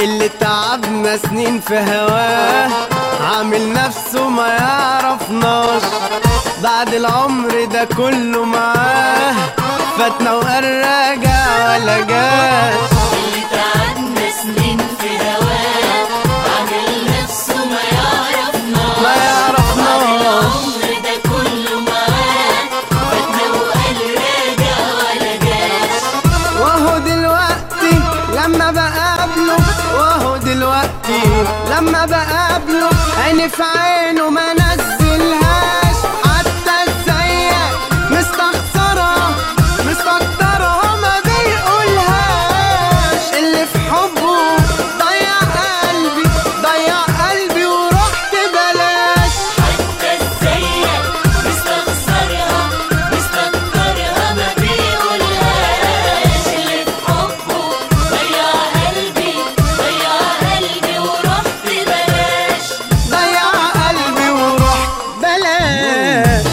اللي تعبنا سنين في هواه عامل نفسه ما يعرفناش بعد العمر ده كله معاه فاتنا وقال راجع ولا جاش اللي تعبنا سنين في هواه عامل نفسه ما يعرفناش ما يعرفناش العمر ده كله معاه فاتنا وقال راجع ولا جاش وهو دلوقتي لما بقابله وهو دلوقتي لما بقابله عيني في عينه ما نزلهاش حتى ازيك مستخسرة مستكترة ما بيقولهاش اللي في حبه ضيع قلبي ضيع قلبي ورحت بلاش حتى ازيك مستخسرها مستكترها ما بيقولهاش اللي في حبه ضيع قلبي ضيع قلبي ورحت بلاش ضيع قلبي ورحت بلاش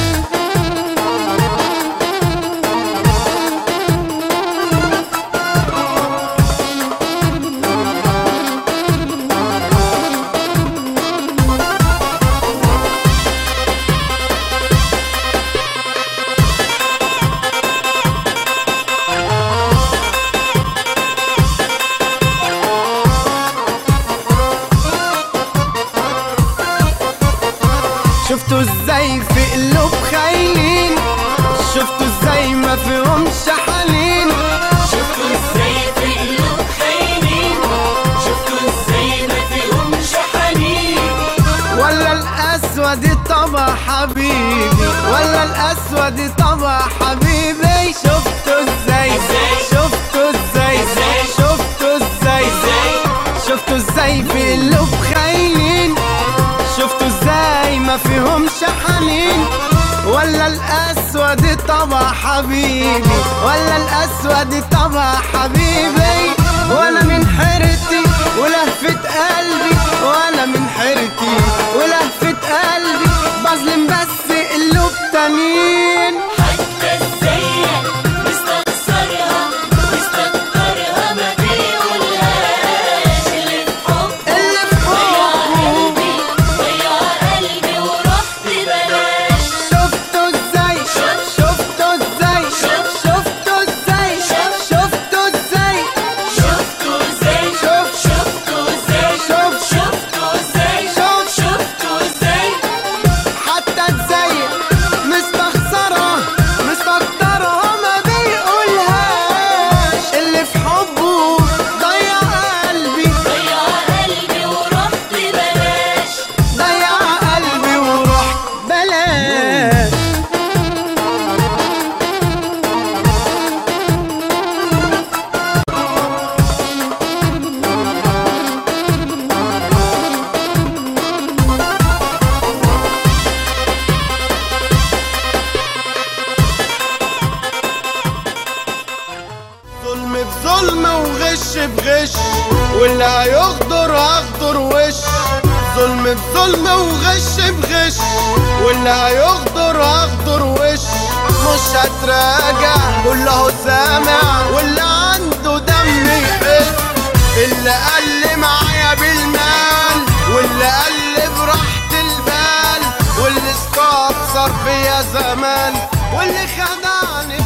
شفتوا ازاي في قلوب خاينين شفتوا ازاي ما فيهمش حنين شفتوا ازاي في قلوب خاينين شفتوا ازاي ما فيهمش حنين ولا الاسود طبع حبيبي ولا الاسود طبع حبيبي شفتوا ازاي ازاي؟ شفتوا ازاي ازاي؟ شفتوا ازاي ازاي؟ شفتوا ازاي في قلوب خاينين شفتوا ازاي ما فيهمش حنين ولا الاسود طبع حبيبي ولا الاسود طبع حبيبي وانا من حيرتي ولهفة قلبي وانا من حيرتي ولهفة قلبي بظلم بس قلوب تانيين حتى ازيك مستخسرها مستكترها ما بيقولهاش اللي في حبه اللي في ضيع حبه قلبي ضيع قلبي ورحت بلاش شفتوا ازاي شفتوا ازاي شفتوا ازاي شفتوا ازاي شفتوا ازاي شوف. شفتوا ازاي شوف. شفتوا ازاي شوف. شفتوا ازاي حتى ازاي مستخسرة مستكترة ما بيقولهاش اللي في حبه ضيع قلبي ضيع قلبي ورحت بلاش ضيع قلبي ورحت بلاش ظلم بظلم وغش بغش واللي هيغدر هغدر وش ظلم بظلم وغش بغش واللي هيغدر هغدر وش مش هتراجع كله سامع واللي عنده دم يحس اللي قال معايا بالمال واللي قال براحة البال واللي استكثر فيا زمان واللي خدعني